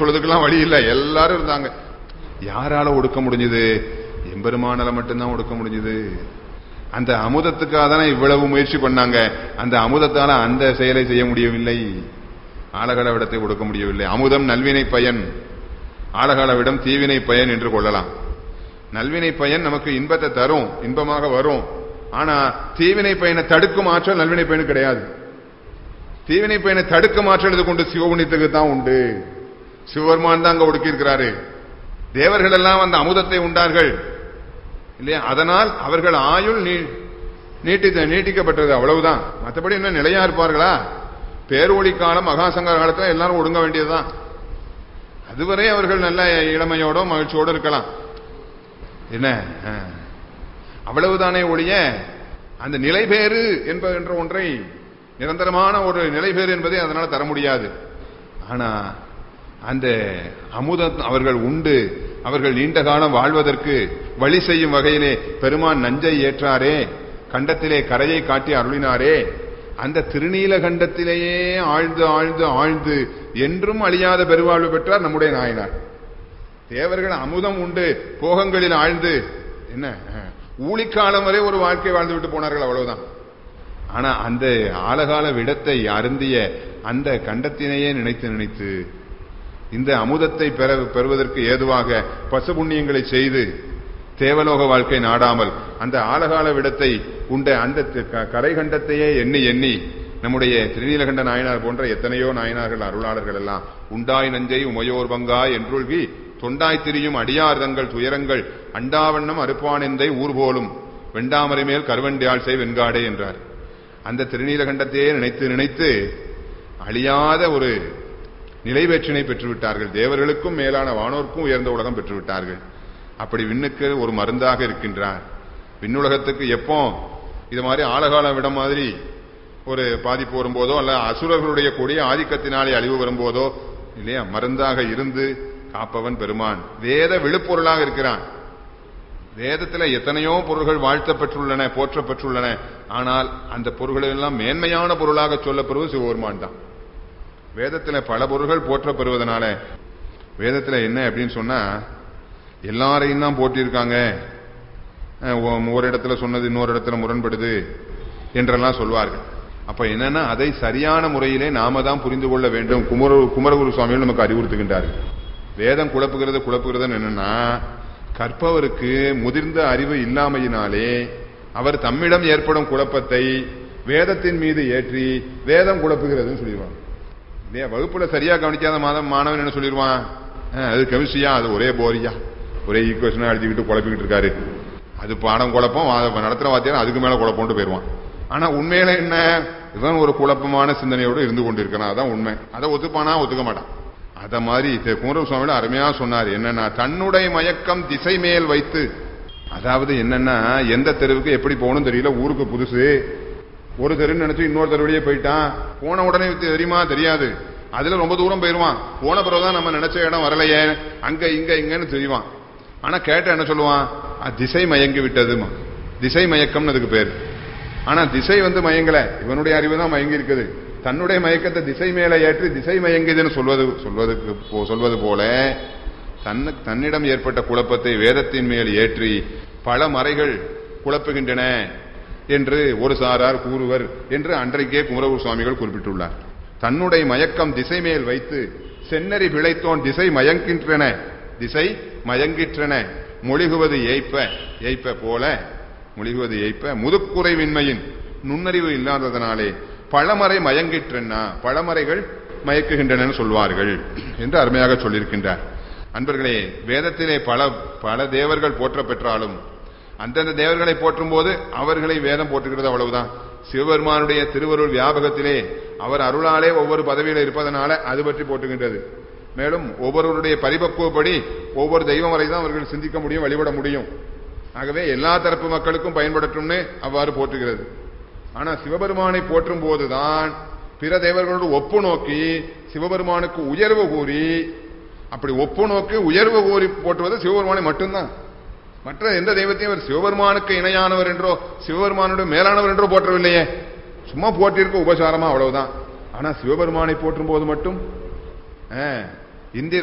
சொல்றதுக்கெல்லாம் வழி இல்லை எல்லாரும் இருந்தாங்க யாரால ஒடுக்க முடிஞ்சது எம்பெருமானால மட்டும்தான் ஒடுக்க முடிஞ்சது அந்த அமுதத்துக்காக தானே இவ்வளவு முயற்சி பண்ணாங்க அந்த அமுதத்தால அந்த செயலை செய்ய முடியவில்லை ஆலகாலவிடத்தை ஒடுக்க முடியவில்லை அமுதம் நல்வினை பயன் ஆலகாலவிடம் தீவினை பயன் என்று கொள்ளலாம் நல்வினை பயன் நமக்கு இன்பத்தை தரும் இன்பமாக வரும் ஆனா தீவினை பயனை தடுக்கும் ஆற்றல் நல்வினை பயனு கிடையாது தீவினை பயனை தடுக்கும் ஆற்றல் இது கொண்டு சிவகுணித்துக்கு தான் உண்டு சிவபெருமான் தான் அங்க ஒடுக்கி இருக்கிறாரு தேவர்கள் எல்லாம் அந்த அமுதத்தை உண்டார்கள் இல்லையா அதனால் அவர்கள் ஆயுள் நீ- நீட்டி நீட்டிக்கப்பட்டது அவ்வளவுதான் மற்றபடி இன்னும் நிலையா இருப்பார்களா பேரொழி காலம் மகாசங்கர காலத்துல எல்லாரும் ஒடுங்க வேண்டியதுதான் அதுவரை அவர்கள் நல்ல இளமையோட மகிழ்ச்சியோட இருக்கலாம் என்ன ஆ. அவ்வளவுதானே ஒழிய அந்த நிலைபேறு என்ப என்ற ஒன்றை நிரந்தரமான ஒரு நிலைபேறு என்பதை அதனால தர முடியாது ஆனா அந்த அமுதம் அவர்கள் உண்டு அவர்கள் நீண்ட காலம் வாழ்வதற்கு வழி செய்யும் வகையிலே பெருமான் நஞ்சை ஏற்றாரே கண்டத்திலே கரையை காட்டி அருளினாரே அந்த திருநீல கண்டத்திலேயே ஆழ்ந்து ஆழ்ந்து ஆழ்ந்து என்றும் அழியாத பெருவாழ்வு பெற்றார் நம்முடைய நாயனார் தேவர்கள் அமுதம் உண்டு போகங்களில் ஆழ்ந்து என்ன அஹ், ஊழிக்காலம் வரை ஒரு வாழ்க்கை வாழ்ந்து விட்டு போனார்கள் அவ்வளவுதான் ஆனா அந்த ஆலகால விடத்தை அருந்திய அந்த கண்டத்தினையே நினைத்து நினைத்து இந்த அமுதத்தை பெற பெறுவதற்கு ஏதுவாக பசு புண்ணியங்களை செய்து தேவலோக வாழ்க்கை நாடாமல் அந்த ஆலகால விடத்தை உண்ட அந்த தி- க- கரை கண்டத்தையே எண்ணி எண்ணி நம்முடைய திருநீலகண்ட நாயனார் போன்ற எத்தனையோ நாயனார்கள் அருளாளர்கள் எல்லாம் உண்டாய் நஞ்சை உமையோர் பங்கா என்றுள்கி தொண்டாய் திரியும் அடியார் தங்கள் துயரங்கள் அண்டாவண்ணம் அறுப்பானெந்தை ஊர் போலும் வெண்டாமரை மேல் கருவண்டியாள் செய் வெண்காடே என்றார் அந்த திருநீலகண்டத்தையே நினைத்து நினைத்து அழியாத ஒரு நிலைவேற்றினை பெற்றுவிட்டார்கள் தேவர்களுக்கும் மேலான வானோர்க்கும் உயர்ந்த உலகம் பெற்றுவிட்டார்கள் அப்படி விண்ணுக்கு ஒரு மருந்தாக இருக்கின்றார் விண்ணுலகத்துக்கு எப்போ இது மாதிரி ஆழகால விடம் மாதிரி ஒரு பாதிப்பு வரும்போதோ அல்ல அசுரர்களுடைய கொடிய ஆதிக்கத்தினாலே அழிவு வரும்போதோ இல்லையா மருந்தாக இருந்து காப்பவன் பெருமான் வேத விழுப்பொருளாக இருக்கிறான் வேதத்துல எத்தனையோ பொருள்கள் வாழ்த்தப்பெற்றுள்ளன போற்றப்பெற்றுள்ளன ஆனால் அந்த பொருள்கள் எல்லாம் மேன்மையான பொருளாக சொல்லப்படுவது சிவபெருமான் தான் வேதத்துல பல பொருள்கள் போற்றப்பெறுவதனால வேதத்துல என்ன அப்படின்னு சொன்னா எல்லாரையும் தான் போட்டிருக்காங்க அஹ் ஒ- ஒரு இடத்துல சொன்னது இன்னொரு இடத்துல முரண்படுது என்றெல்லாம் சொல்வார்கள் அப்ப என்னன்னா அதை சரியான முறையிலே நாம தான் புரிந்து கொள்ள வேண்டும் குமர குமரகுரு சுவாமிகள் நமக்கு அறிவுறுத்துகின்றார்கள் வேதம் குழப்புகிறது குழப்புகிறதுன்னு என்னன்னா கற்பவருக்கு முதிர்ந்த அறிவு இல்லாமையினாலே அவர் தம்மிடம் ஏற்படும் குழப்பத்தை வேதத்தின் மீது ஏற்றி வேதம் குழப்புகிறதுன்னு சொல்லிடுவாங்க இல்லையா வகுப்புல சரியா கவனிக்காத மாதம் மாணவன் என்ன சொல்லிடுவான் "அஹ், அது கெமிஸ்ட்ரியா அது ஒரே போரியா ஒரே ஈக்குவேஷனா எழுதிக்கிட்டு குழப்பிக்கிட்டு இருக்காரு அது பாடம் குழப்பம் வா- நடத்துற வாத்தியார் அதுக்கு மேல குழப்பம்னு போயிருவான் ஆனா உண்மையில என்ன இவன் ஒரு குழப்பமான சிந்தனையோடு இருந்து கொண்டிருக்கிறான் அதான் உண்மை அதை ஒத்துப்பானா ஒத்துக்க மாட்டான் அத மாதிரி திரு குமரன் சுவாமியோட அருமையா சொன்னார் என்னன்னா தன்னுடைய மயக்கம் திசை மேல் வைத்து அதாவது என்னன்னா எந்த தெருவுக்கு எப்படி போகணும் தெரியல ஊருக்கு புதுசு ஒரு தெருன்னு நினைச்சு இன்னொரு தெருவிலேயே போயிட்டான் போன உடனே தெரியுமா தெரியாது அதுல ரொம்ப தூரம் போயிருவான் போன பிறகுதான் நம்ம நினைச்ச இடம் வரலையே அங்க இங்க இங்கன்னு தெரியுவான் ஆனா கேட்ட என்ன சொல்லுவான் "அ, திசை மயங்கி விட்டதுமா திசை மயக்கம்னு அதுக்கு பேர் ஆனா திசை வந்து மயங்கல இவனுடைய அறிவு தான் மயங்கி இருக்குது தன்னுடைய மயக்கத்தை திசை மேல ஏற்றி திசை மயங்குதுன்னு சொல்வது சொல்வதற்கு போ- சொல்வது போல தன்னு தன்னிடம் ஏற்பட்ட குழப்பத்தை வேதத்தின் மேல் ஏற்றி பல மறைகள் குழப்புகின்றன என்று ஒரு சாரார் கூறுவர் என்று அன்றைக்கே குமரகுரு சுவாமிகள் குறிப்பிட்டுள்ளார் தன்னுடைய மயக்கம் திசை மேல் வைத்து சென்னறி பிழைத்தோன் திசை மயங்கின்றன திசை மயங்கிற்றன மொழிகுவது ஏய்ப்ப ஏய்ப்ப போல மொழிகுவது ஏய்ப்ப முதுக்குறைவின்மையின் நுண்ணறிவு இல்லாததனாலே பழமறை மயங்கிற்றன பழமறைகள் மயக்குகின்றன சொல்வார்கள் என்று அருமையாக சொல்லியிருக்கின்றார் அன்பர்களே வேதத்திலே பல பல தேவர்கள் போற்ற பெற்றாலும் அந்தந்த தேவர்களை போற்றும் போது அவர்களை வேதம் போற்றுகிறது அவ்வளவுதான் சிவபெருமானுடைய திருவருள் வியாபகத்திலே அவர் அருளாலே ஒவ்வொரு பதவியில இருப்பதனால அது பற்றி போற்றுகின்றது மேலும் ஒவ்வொருவருடைய பரிபக்குவப்படி ஒவ்வொரு தெய்வம் வரை தான் அவர்கள் சிந்திக்க முடியும் வழிபட முடியும் ஆகவே எல்லா தரப்பு மக்களுக்கும் பயன்படட்டும்னு அவ்வாறு போற்றுகிறது ஆனா சிவபெருமானை போற்றும் போதுதான் பிற தேவர்களோடு ஒப்பு நோக்கி சிவபெருமானுக்கு உயர்வு கூறி அப்படி ஒப்பு நோக்கி உயர்வு கூறி போற்றுவது சிவபெருமானை மட்டும்தான் மற்ற எந்த தெய்வத்தையும் அவர் சிவபெருமானுக்கு இணையானவர் என்றோ சிவபெருமானுடைய மேலானவர் என்றோ போற்றவில்லையே சும்மா போட்டிருக்க உபசாரமா அவ்வளவுதான் ஆனா சிவபெருமானை போற்றும் போது மட்டும் ஆ, இந்திர